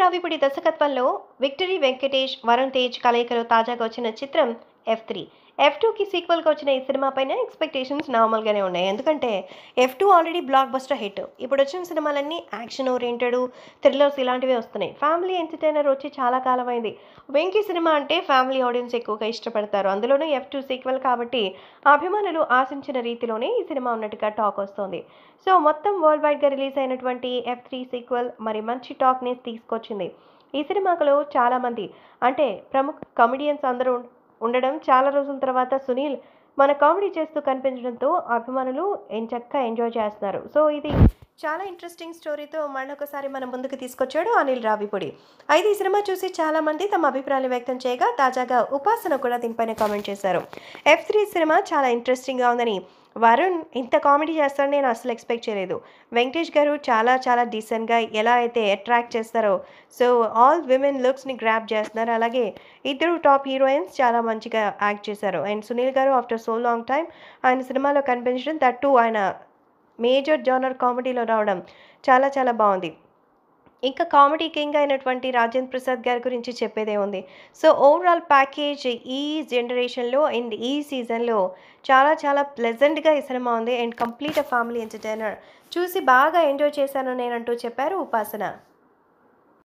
రావిపూడి దర్శకత్వంలో విక్టరీ వెంకటేష్ వరుణ్ తేజ్ కలయికలో తాజాగా వచ్చిన చిత్రం ఎఫ్ త్రీ ఎఫ్ టూకి సీక్వెల్గా వచ్చిన ఈ సినిమా పైన ఎక్స్పెక్టేషన్స్ నార్మల్గానే ఉన్నాయి ఎందుకంటే F two already blockbuster hit ఇప్పుడు వచ్చిన సినిమాలన్నీ యాక్షన్ ఓరియంటెడ్ థ్రిల్లర్స్ ఇలాంటివే వస్తున్నాయి ఫ్యామిలీ ఎంటర్టైనర్ వచ్చి చాలా కాలం అయింది వెంకీ సినిమా అంటే ఫ్యామిలీ ఆడియన్స్ ఎక్కువగా ఇష్టపడతారు అందులోనూ ఎఫ్ టూ సీక్వెల్ కాబట్టి అభిమానులు ఆశించిన రీతిలోనే ఈ సినిమా ఉన్నట్టుగా టాక్ వస్తోంది సో మొత్తం వరల్డ్ వైడ్గా రిలీజ్ అయినటువంటి ఎఫ్ త్రీ సీక్వెల్ మరి మంచి టాక్ని తీసుకొచ్చింది ఈ సినిమాలో చాలామంది అంటే ప్రముఖ కమెడియన్స్ అందరూ ఉండడం చాలా రోజుల తర్వాత సునీల్ మన కామెడీ చేస్తూ కనిపించడంతో అభిమానులు ఎంచక్కా ఎంజాయ్ చేస్తున్నారు సో ఇది చాలా ఇంట్రెస్టింగ్ స్టోరీతో మళ్ళొకసారి మన ముందుకు తీసుకొచ్చాడు అనిల్ రావిపూడి అయితే ఈ సినిమా చూసి చాలా మంది తమ అభిప్రాయాలు వ్యక్తం చేయగా తాజాగా ఉపాసన కూడా దీనిపైన కామెంట్ చేశారు ఎఫ్ త్రీ సినిమా చాలా ఇంట్రెస్టింగ్గా ఉందని వరుణ్ ఇంత కామెడీ చేస్తాడని నేను అసలు ఎక్స్పెక్ట్ చేయలేదు వెంకటేష్ గారు చాలా చాలా డీసెంట్గా ఎలా అయితే అట్రాక్ట్ చేస్తారో సో ఆల్ విమెన్ లుక్స్ని గ్రాప్ చేస్తున్నారు అలాగే ఇద్దరు టాప్ హీరోయిన్స్ చాలా మంచిగా యాక్ట్ చేశారు అండ్ సునీల్ గారు ఆఫ్టర్ సో లాంగ్ టైం ఆయన సినిమాలో కనిపించడం దట్టు ఆయన మేజర్ జానర్ కామెడీలో రావడం చాలా చాలా బాగుంది ఇంకా కామెడీ కింగ్ అయినటువంటి రాజేంద్ర ప్రసాద్ గారి గురించి చెప్పేదే ఉంది సో ఓవరాల్ ప్యాకేజ్ ఈ జనరేషన్లో అండ్ ఈ సీజన్లో చాలా చాలా ప్లెజెంట్గా ఈ సినిమా ఉంది అండ్ కంప్లీట్ ఫ్యామిలీ ఎంటర్టైనర్ చూసి బాగా ఎంజాయ్ చేశాను నేనంటూ చెప్పారు ఉపాసన